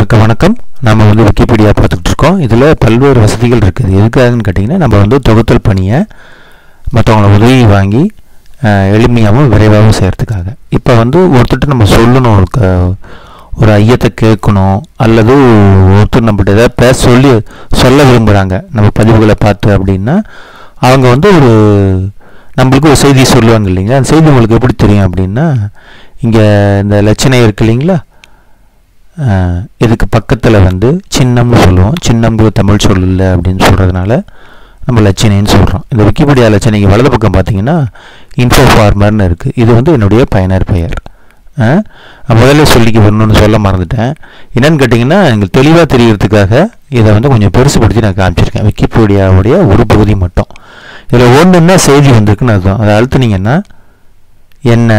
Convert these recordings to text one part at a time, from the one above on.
அனைவருக்கும் வணக்கம் நம்ம வந்து விக்கிபீடியா பார்த்துக்கிட்டு இருக்கோம் இதில் பல்வேறு வசதிகள் இருக்குது எதுக்காகன்னு கேட்டிங்கன்னா நம்ம வந்து தொகுத்தல் பணியை மற்றவங்கள உதவி வாங்கி அஹ், எளிமையாகவும் விரைவாகவும் செய்கிறதுக்காக இப்போ வந்து ஒருத்தர்கிட்ட நம்ம சொல்லணும் ஒரு க- ஒரு ஐயத்தை கேட்கணும் அல்லது ஒருத்தர் நம்மகிட்ட ஏதாவது பேச சொல்லி சொல்ல விரும்புகிறாங்க நம்ம பதிவுகளை பார்த்து அப்படின்னா அவங்க வந்து ஒரு நம்மளுக்கு ஒரு செய்தி சொல்லுவாங்க இல்லைங்களா அந்த செய்தி உங்களுக்கு எப்படி தெரியும் அப்படின்னா இங்கே இந்த லட்சணை இருக்கு இல்லைங்களா ஆஹ் இதுக்கு பக்கத்தில் வந்து சின்னம்னு சொல்லுவோம் சின்னம்ங்கிற தமிழ் சொல் இல்லை அப்படின்னு சொல்கிறதுனால நம்ம லட்சணைன்னு சொல்கிறோம் இந்த விக்கிபீடியா லட்சணைக்கு வலது பக்கம் பார்த்தீங்கன்னா இன்ஃபோ ஃபார்மர்னு இருக்குது இது வந்து என்னுடைய பயனர் பெயர் ஆஹ் முதல்ல சொல்லிக்க வரணும்னு சொல்ல மறந்துட்டேன் என்னன்னு கேட்டிங்கன்னா எங்களுக்கு தெளிவாக தெரியறதுக்காக இதை வந்து கொஞ்சம் பெருசுபடுத்தி நான் காமிச்சிருக்கேன் விக்கிபீடியாவுடைய ஒரு பகுதி மட்டும் இதில் ஒன்றுன்னா செய்தி வந்திருக்குன்னு அர்த்தம் அதை அழுத்துனீங்கன்னா என்ன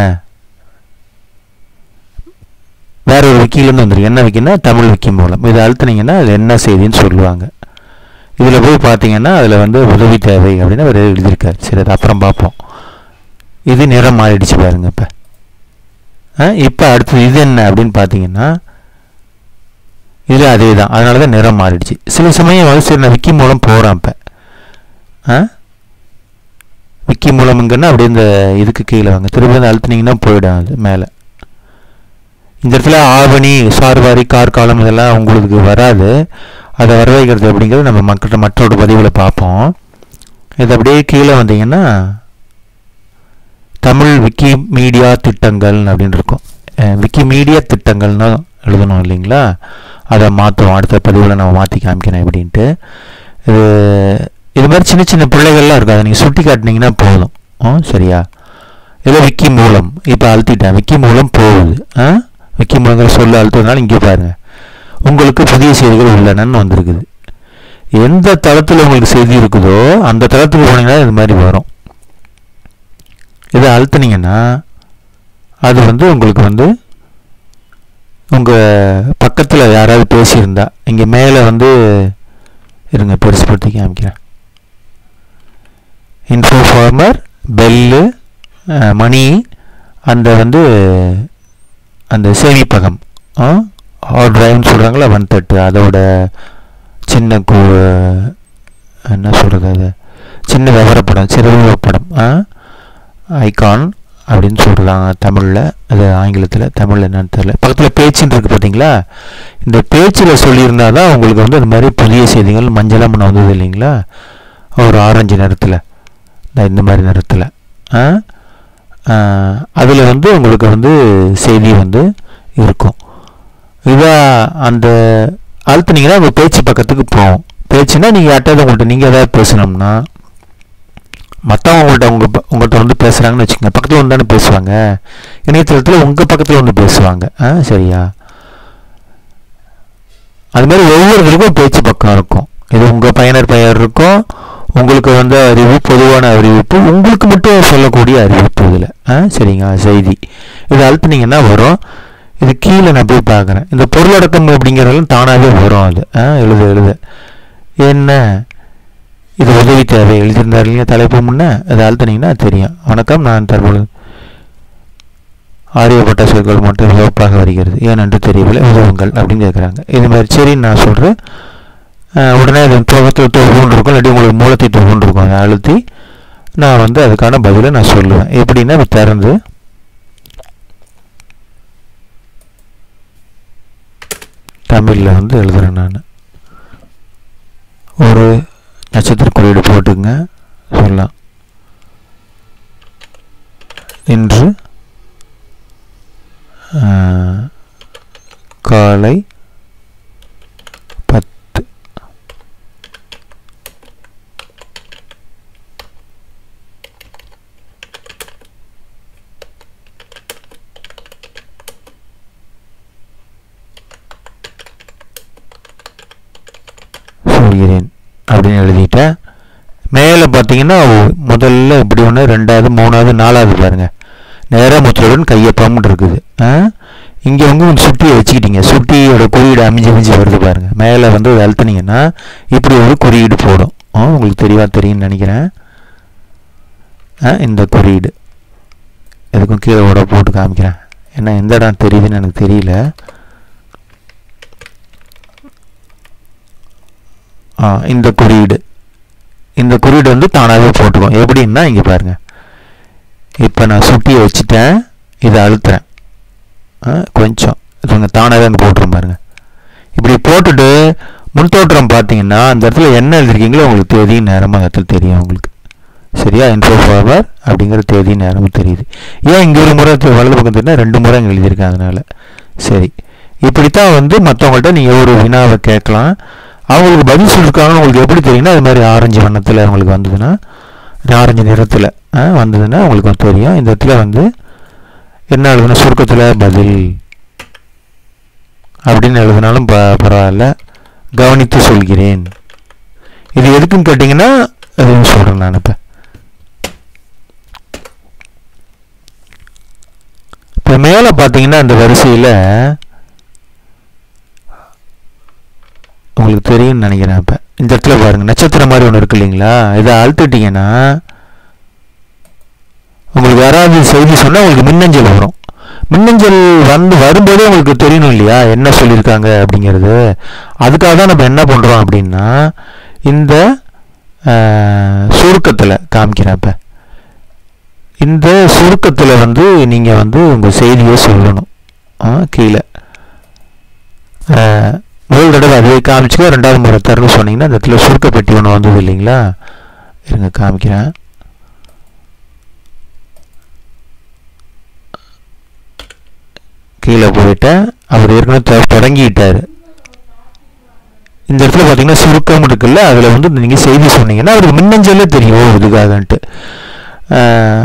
வேற ஒரு விக்கிலேருந்து வந்துருக்கு என்ன விக்கினா தமிழ் விக்கி மூலம் இதை அழுத்துனீங்கன்னா அது என்ன செய்தின்னு சொல்லுவாங்க இதில் போய் பார்த்தீங்கன்னா அதில் வந்து உதவி தேவை அப்படின்னு அவர் எழுதியிருக்காரு சரி அது அப்புறம் பார்ப்போம் இது நிறம் மாறிடுச்சு பாருங்க இப்போ இப்போ அடுத்தது இது என்ன அப்படின்னு பார்த்தீங்கன்னா இது அதே தான் அதனால தான் நிறம் மாறிடுச்சு சில சமயம் வந்து சரி நான் விக்கி மூலம் போகிறேன் இப்போ ஆ விக்கி மூலம்ங்கன்னா அப்படியே இந்த இதுக்கு கீழே வாங்க திருப்பி வந்து அழுத்துனீங்கன்னா போயிடும் அது மேலே இந்த இடத்துல ஆவணி சார்வாரி கார்காலம் இதெல்லாம் உங்களுக்கு வராது அதை வர வைக்கிறது அப்படிங்கிறது நம்ம மக்கள்கிட்ட மற்றொரு பதிவில் பார்ப்போம் இது அப்படியே கீழே வந்தீங்கன்னா தமிழ் விக்கி மீடியா திட்டங்கள் அப்படின்னு இருக்கும் அஹ் விக்கி மீடியா திட்டங்கள்னு எழுதணும் இல்லைங்களா அதை மாற்றுவோம் அடுத்த பதிவில் நம்ம மாற்றி காமிக்கிறேன் எப்படின்ட்டு இது இது மாதிரி சின்ன சின்ன பிள்ளைகள்லாம் இருக்கும் அதை நீங்கள் சுட்டி காட்டினீங்கன்னா போதும் ஆ சரியா இது விக்கி மூலம் இப்போ அழுத்திட்டேன் விக்கி மூலம் போகுது ஆ விக்கி மூலங்கிற சொல்ல அழுத்ததுனால இங்கே பாருங்க உங்களுக்கு புதிய செய்திகள் உள்ளனன்னு வந்திருக்குது எந்த தளத்தில் உங்களுக்கு செய்தி இருக்குதோ அந்த தளத்துக்கு போனீங்கன்னா இது மாதிரி வரும் இதை அழுத்துனீங்கன்னா அது வந்து உங்களுக்கு வந்து உங்கள் பக்கத்தில் யாராவது பேசியிருந்தா இங்கே மேலே வந்து இருங்க பெருசுப்படுத்தி காமிக்கிறேன் இன்ஃபோ ஃபார்மர் பெல்லு மணி அந்த வந்து அந்த சேமிப்பகம் ஆர் டிரைவ்னு சொல்கிறாங்களா ஒன் தட்டு அதோட சின்ன கு என்ன சொல்கிறது அது சின்ன விவரப்படம் சிறு படம் ஐகான் அப்படின்னு சொல்கிறாங்க தமிழில் அது ஆங்கிலத்தில் தமிழில் என்னன்னு தெரியல பக்கத்தில் பேச்சுன்னு இருக்குது பார்த்தீங்களா இந்த பேச்சில் சொல்லியிருந்தா தான் உங்களுக்கு வந்து இந்த மாதிரி புதிய செய்திகள் மஞ்சளாக முன்ன வந்தது இல்லைங்களா ஒரு ஆரஞ்சு நிறத்தில் இந்த இந்த மாதிரி நிறத்தில் அதில் வந்து உங்களுக்கு வந்து செய்தி வந்து இருக்கும் இதாக அந்த அழுத்துனீங்கன்னா உங்கள் பேச்சு பக்கத்துக்கு போகும் பேச்சுன்னா நீங்கள் யார்ட்டாவது உங்கள்கிட்ட நீங்கள் ஏதாவது பேசணும்னா மற்றவங்க உங்கள்கிட்ட உங்க ப- உங்கள்கிட்ட வந்து பேசுகிறாங்கன்னு வச்சுக்கோங்க பக்கத்தில் வந்து தானே பேசுவாங்க இணையதளத்தில் உங்கள் பக்கத்தில் வந்து பேசுவாங்க ஆ சரியா அது மாதிரி ஒவ்வொருத்தருக்கும் பேச்சு பக்கம் இருக்கும் இது உங்கள் பயனர் பெயர் இருக்கும் உங்களுக்கு வந்து அறிவு பொதுவான அறிவிப்பு உங்களுக்கு மட்டும் சொல்லக்கூடிய அறிவிப்பு இதில் ஆ சரிங்க செய்தி இது அழுத்துனீங்கன்னா வரும் இது கீழே நான் போய் பார்க்குறேன் இந்த பொருளடக்கம் அப்படிங்கிறதெல்லாம் தானாகவே வரும் அது ஆ எழுத எழுத என்ன இது உதவி தேவை எழுதியிருந்தார் இல்லையா தலைப்பு முன்ன அதை அழுத்துனீங்கன்னா தெரியும் வணக்கம் நான் தற்பொழுது ஆரியப்பட்ட சொற்கள் மட்டும் சிவப்பாக வருகிறது ஏனென்று தெரியவில்லை உதவுங்கள் அப்படின்னு கேட்குறாங்க இது மாதிரி சரின்னு நான் சொல்கிறேன் உடனே அது துவக்கத்தில் தொகுன்னு இருக்கும் இல்லாட்டி உங்களுக்கு மூலத்தை தொகுன்னு இருக்கும் அதை அழுத்தி நான் வந்து அதுக்கான பதிலை நான் சொல்லுவேன் எப்படின்னா இது திறந்து தமிழில் வந்து எழுதுறேன் நான் ஒரு நட்சத்திர குறியீடு போட்டுங்க சொல்லலாம் இன்று ஆஹ், காலை பத்து சொல்கிறேன் அப்படின்னு எழுதிட்டேன் மேலே பார்த்தீங்கன்னா ஒ- முதல்ல இப்படி ஒன்று ரெண்டாவது மூணாவது நாலாவது பாருங்க நேராக முத்திரையுடன் கையொப்பம்னு இருக்குது இங்கே வந்து ஒரு சுட்டியை வச்சுக்கிட்டீங்க சுட்டியோட குறியீடு அமைஞ்சு அமைஞ்சு வருது பாருங்க மேலே வந்து அதை அழுத்துனீங்கன்னா இப்படி ஒரு குறியீடு போடும் ஆ, உங்களுக்கு தெளிவாக தெரியும்னு நினைக்கிறேன் ஆ, இந்த குறியீடு எதுக்கும் கீழே ஓட போட்டு காமிக்கிறேன் ஏன்னா எந்த இடம் தெரியுதுன்னு எனக்கு தெரியல ஆ, இந்த குறியீடு இந்த குறியீடு வந்து தானாகவே போட்டுக்கும் எப்படின்னா இங்கே பாருங்க இப்போ நான் சுட்டியை வச்சுட்டேன் இதை அழுத்துறேன் ஆ, கொஞ்சம் இதுங்க தானாகவே அங்கே போட்டுரும் பாருங்க இப்படி போட்டுட்டு முன்தோற்றம் பார்த்தீங்கன்னா அந்த இடத்துல என்ன எழுதிருக்கீங்களோ உங்களுக்கு தேதி நேரமாக அந்த இடத்துல தெரியும் உங்களுக்கு சரியா இன்ஃபோ பவர் அப்படிங்கிற தேதி நேரமும் தெரியுது ஏன் இங்கே ஒரு முறை தெ- வலது பக்கம் தெரியுன்னா ரெண்டு முறை இங்கே எழுதியிருக்கேன் அதனால சரி இப்படித்தான் வந்து மற்றவங்கள்ட்ட நீங்கள் ஒரு வினாவை கேட்கலாம் அவங்களுக்கு பதில் சொல்லியிருக்காங்கன்னு உங்களுக்கு எப்படி தெரியும்னா அது மாதிரி ஆரஞ்சு வண்ணத்தில் உங்களுக்கு வந்ததுன்னா ஆரஞ்சு நிறத்தில் வந்ததுன்னா உங்களுக்கு வந்து தெரியும் இந்த இடத்துல வந்து என்ன எழுதுனா சுருக்கத்தில் பதில் அப்படின்னு எழுதினாலும் ப பரவாயில்ல கவனித்து சொல்கிறேன் இது எதுக்குன்னு கேட்டிங்கன்னா அதுவும் சொல்கிறேன் நான் இப்போ இப்போ மேலே பார்த்தீங்கன்னா அந்த வரிசையில் உங்களுக்கு தெரியும்னு நினைக்கிறேன் இப்போ இந்த இடத்துல பாருங்க நட்சத்திரம் மாதிரி ஒன்று இருக்கு இல்லைங்களா இதை அழுத்திட்டீங்கன்னா உங்களுக்கு யாராவது செய்தி சொன்னால் உங்களுக்கு மின்னஞ்சல் வரும் மின்னஞ்சல் வந்து வரும்போதே உங்களுக்கு தெரியணும் இல்லையா என்ன சொல்லியிருக்காங்க அப்படிங்கிறது அதுக்காக தான் நம்ம என்ன பண்ணுறோம் அப்படின்னா இந்த சுருக்கத்தில் காமிக்கிறேன் இப்போ இந்த சுருக்கத்தில் வந்து நீங்கள் வந்து உங்கள் செய்தியை சொல்லணும் ஆ, கீழே ஆ, முதல் தடவை அதுவே காமிச்சுக்க ரெண்டாவது முறை தரணும் சொன்னீங்கன்னா அந்த இடத்துல சுருக்க பெட்டி ஒன்று வந்தது இல்லைங்களா இருங்க காமிக்கிறேன் கீழே போயிட்டேன் அவர் ஏற்கனவே தொ- தொடங்கிட்டார் இந்த இடத்துல பார்த்தீங்கன்னா சுருக்கம் இருக்குல்ல அதில் வந்து நீங்கள் செய்தி சொன்னீங்கன்னா அவருக்கு மின்னஞ்சல்லே தெரியும் ஓ இதுக்காகன்ட்டு ஆஹ்,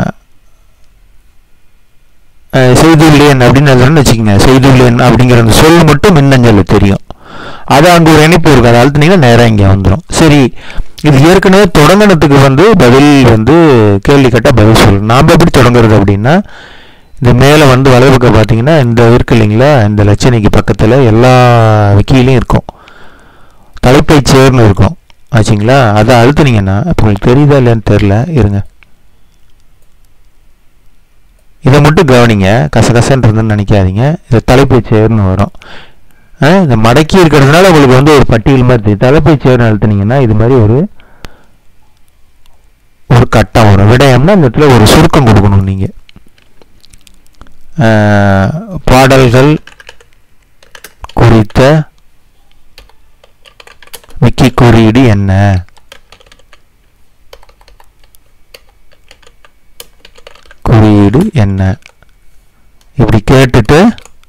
ஆஹ், செய்துள்ளேன் அப்படின்னு எழுதுறேன்னு வச்சுக்கோங்க செய்துள்ளேன் அப்படிங்கிற அந்த சொல் மட்டும் மின்னஞ்சலில் தெரியும் அது அங்கே ஒரு இணைப்பு இருக்கு அதை அழுத்துனீங்கன்னா நேராக இங்கே வந்துடும் சரி இது ஏற்கனவே தொடங்கினதுக்கு வந்து பதில் வந்து கேள்வி கேட்டால் பதில் சொல்லணும் நாம் எப்படி தொடங்குறது அப்படின்னா இந்த மேலே வந்து வலது பக்கம் பார்த்தீங்கன்னா இந்த இருக்கு இல்லைங்களா இந்த லட்சணிக்கு பக்கத்தில் எல்லா விக்கிலையும் இருக்கும் தலைப்பை சேர்னு இருக்கும் ஆச்சுங்களா அதை அழுத்துனீங்கன்னா இப்போ உங்களுக்கு தெரியுதா இல்லைன்னு தெரில இருங்க இதை மட்டும் கவனிங்க கசகசன்னு இருந்துன்னு நினைக்காதீங்க இது தலைப்பை சேர்னு வரும் ஆ, இந்த மடக்கி இருக்கிறதுனால உங்களுக்கு வந்து ஒரு பட்டியல் மாதிரி தெரியும் தலைப்பை சேர்னு அழுத்துனீங்கன்னா இது மாதிரி ஒரு ஒரு கட்டம் வரும் விடயம்னா இந்த இடத்துல ஒரு சுருக்கம் கொடுக்கணும் நீங்கள் பாடல்கள் குறித்த விக்கி குறியீடு என்ன குறியீடு என்ன இப்படி கேட்டுட்டு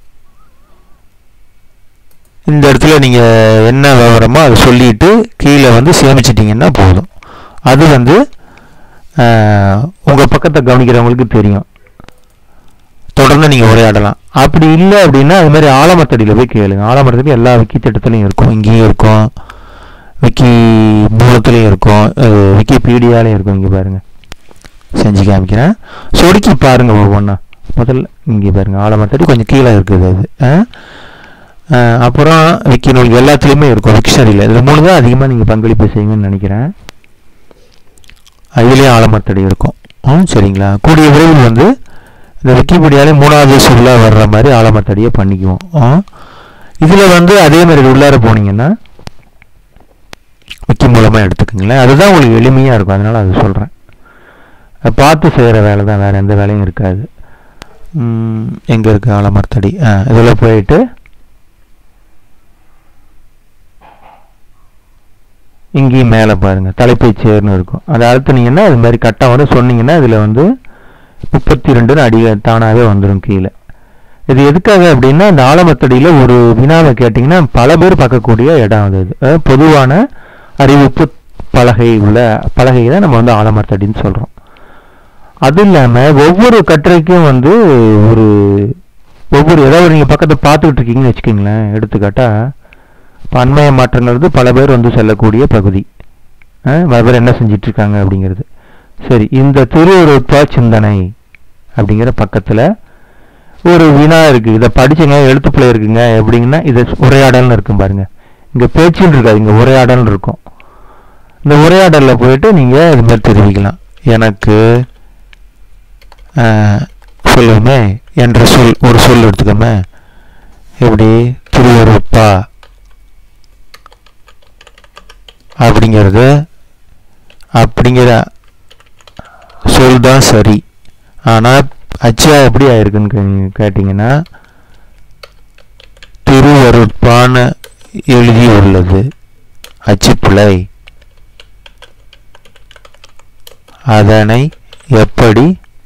இந்த இடத்துல நீங்கள் என்ன விவரமோ அதை சொல்லிட்டு கீழே வந்து சேமிச்சிட்டிங்கன்னா போதும் அது வந்து உங்கள் பக்கத்தை கவனிக்கிறவங்களுக்கு தெரியும் தொடர்ந்து நீங்கள் உரையாடலாம் அப்படி இல்லை அப்படின்னா அது மாதிரி ஆலமரத்தடியில் போய் கேளுங்க ஆலமரத்தடி எல்லா விக்கி திட்டத்துலையும் இருக்கும் இங்கேயும் இருக்கும் விக்கி மூலத்துலேயும் இருக்கும் அஹ் விக்கிபீடியாலையும் இருக்கும் இங்கே பாருங்கள் செஞ்சு காமிக்கிறேன் சொடுக்கி பாருங்க ஒவ்வொன்றா முதல்ல இங்கே பாருங்க ஆலமரத்தடி கொஞ்சம் கீழே இருக்குது அது ஆ? ஆ, அப்புறம் விக்கி நூல் எல்லாத்துலேயுமே இருக்கும் விக்ஷனரியில் இதில் மூணு தான் அதிகமாக நீங்கள் பங்களிப்பு செய்வீங்கன்னு நினைக்கிறேன் அதுலேயும் ஆலமரத்தடி இருக்கும் ம் சரிங்களா கூடிய விரைவில் வந்து இந்த விக்கிபீடியாலே மூணாவது சொல்லாக வர்ற மாதிரி ஆலமரத்தடியை பண்ணிக்குவோம் இதில் வந்து அதே மாதிரி இது உள்ளார போனீங்கன்னா விக்கி மூலமாக எடுத்துக்கோங்களேன் அதுதான் உங்களுக்கு எளிமையாக இருக்கும் அதனால் அது சொல்கிறேன் அது பார்த்து செய்கிற வேலை தான் வேறு எந்த வேலையும் இருக்காது எங்கே இருக்குது ஆலமரத்தடி ஆ இதில் போயிட்டு இங்கேயும் மேலே பாருங்கள் தலைப்பை சேர்னு இருக்கும் அதை அழுத்துனீங்கன்னா அது மாதிரி கட்டம் வரும் சொன்னீங்கன்னா இதில் வந்து முப்பத்தி ரெண்டுன்னு அடி தானாகவே வந்துடும் கீழே இது எதுக்காக அப்படின்னா இந்த ஆலமரத்தடியில் ஒரு வினாவை கேட்டிங்கன்னா பல பேர் பார்க்கக்கூடிய இடம் அது இது அதாவது பொதுவான அறிவிப்பு பலகை உள்ள பலகை தான் நம்ம வந்து ஆலமரத்தடின்னு சொல்கிறோம் அது இல்லாமல் ஒவ்வொரு கட்டுரைக்கும் வந்து ஒரு ஒவ்வொரு ஏதாவது நீங்கள் பக்கத்தை பார்த்துக்கிட்டு இருக்கீங்கன்னு வச்சுக்கோங்களேன் எடுத்துக்காட்டா இப்போ அண்மைய மாற்றங்கிறது பல பேர் வந்து செல்லக்கூடிய பகுதி ஆ, பல பேர் என்ன செஞ்சிட்டு இருக்காங்க அப்படிங்கிறது சரி இந்த திருவுருட்பா சிந்தனை அப்படிங்கிற பக்கத்தில் ஒரு வினா இருக்குது இதை படிச்சுங்க எழுத்துப்பிழை இருக்குங்க எப்படிங்கன்னா இதை உரையாடல்னு இருக்கும் பாருங்க இங்கே பேச்சுன்னு இருக்காது இங்கே உரையாடல்னு இருக்கும் இந்த உரையாடலில் போயிட்டு நீங்கள் இது மாதிரி தெரிவிக்கலாம் எனக்கு ஆஹ், சொல்லுவோமே என்ற சொல் ஒரு சொல் எடுத்துக்கோமே எப்படி திருவருட்பா அப்படிங்கிறது அப்படிங்கிற சொல் தான் சரி ஆனால் அச்சா எப்படி ஆயிருக்குன்னு கே- கேட்டிங்கன்னா திருவருட்பான எழுதி உள்ளது அச்சுப்பிழை அதனை எப்படி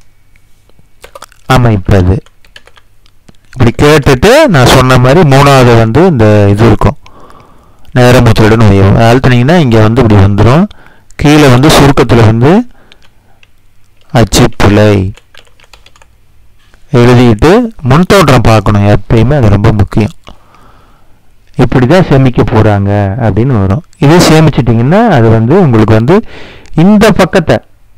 அமைப்பது இப்படி கேட்டுட்டு நான் சொன்ன மாதிரி மூணாவது வந்து இந்த இது இருக்கும் நேரமுத்திரடன் உயவும் அழுத்தினீங்கன்னா இங்கே வந்து இப்படி வந்துடும் கீழே வந்து சுருக்கத்தில் வந்து அச்சுப்பிழை எழுதிட்டு முன்தோற்றம் பார்க்கணும் எப்பயுமே அது ரொம்ப முக்கியம் இப்படி தான் சேமிக்க போகிறாங்க அப்படின்னு வரும் இதே சேமிச்சிட்டிங்கன்னா அது வந்து உங்களுக்கு வந்து இந்த பக்கத்தை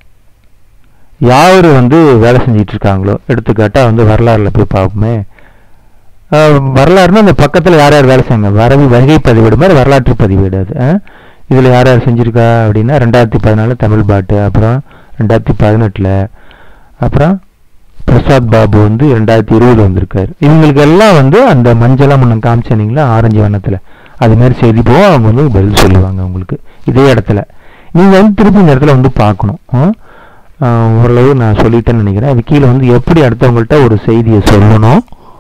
யார் வந்து வேலை செஞ்சிட்டு இருக்காங்களோ எடுத்துக்காட்டா வந்து வரலாறுல போய் பார்ப்போமே அஹ் வரலாறுனா அந்த பக்கத்தில் யார் யார் வேலை செய்யுங்க வரவு வருகை பதிவேடு மாதிரி வரலாற்று பதிவேடு அது இதில் யார் யார் செஞ்சுருக்கா அப்படின்னா ரெண்டாயிரத்தி பதினாலு தமிழ் பாட்டு அப்புறம் ரெண்டாயிரத்தி பதினெட்டில் அப்புறம் பிரசாத் பாபு வந்து ரெண்டாயிரத்தி இருபது வந்திருக்காரு இவங்களுக்கு எல்லாம் வந்து அந்த மஞ்சளாக முன்ன காமிச்சனீங்களா ஆரஞ்சு வண்ணத்தில் அது மாதிரி செய்தி போகும் அவங்க வந்து பதில் சொல்லுவாங்க உங்களுக்கு இதே இடத்துல நீங்கள் வந்து திருப்பி இந்த இடத்துல வந்து பார்க்கணும் ஆ? ஆஹ் ஓரளவு நான் சொல்லிட்டேன்னு நினைக்கிறேன் அது கீழே வந்து எப்படி அடுத்தவங்கள்ட்ட ஒரு செய்தியை சொல்லணும்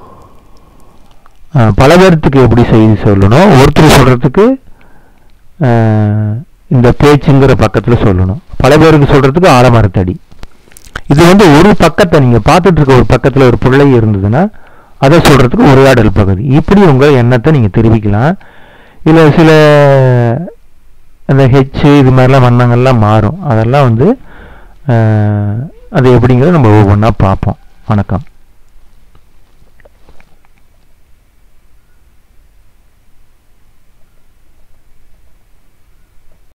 ஆஹ் பல பேர்த்துக்கு எப்படி செய்தி சொல்லணும் ஒருத்தர் சொல்கிறதுக்கு இந்த பேச்சுங்கிற பக்கத்தில் சொல்லணும் பல பேருக்கு சொல்கிறதுக்கு ஆலமரத்தடி இது வந்து ஒரு பக்கத்தை நீங்கள் பார்த்துட்டு இருக்க ஒரு பக்கத்தில் ஒரு பிள்ளை இருந்ததுன்னா அதை சொல்கிறதுக்கு உரையாடல் பகுதி இப்படி உங்கள் எண்ணத்தை நீங்கள் தெரிவிக்கலாம் இதில் சில அந்த ஹெச் இது மாதிரிலாம் வண்ணங்கள்லாம் மாறும் அதெல்லாம் வந்து அஹ், அது எப்படிங்கிறத நம்ம ஒவ்வொன்றா பார்ப்போம் வணக்கம்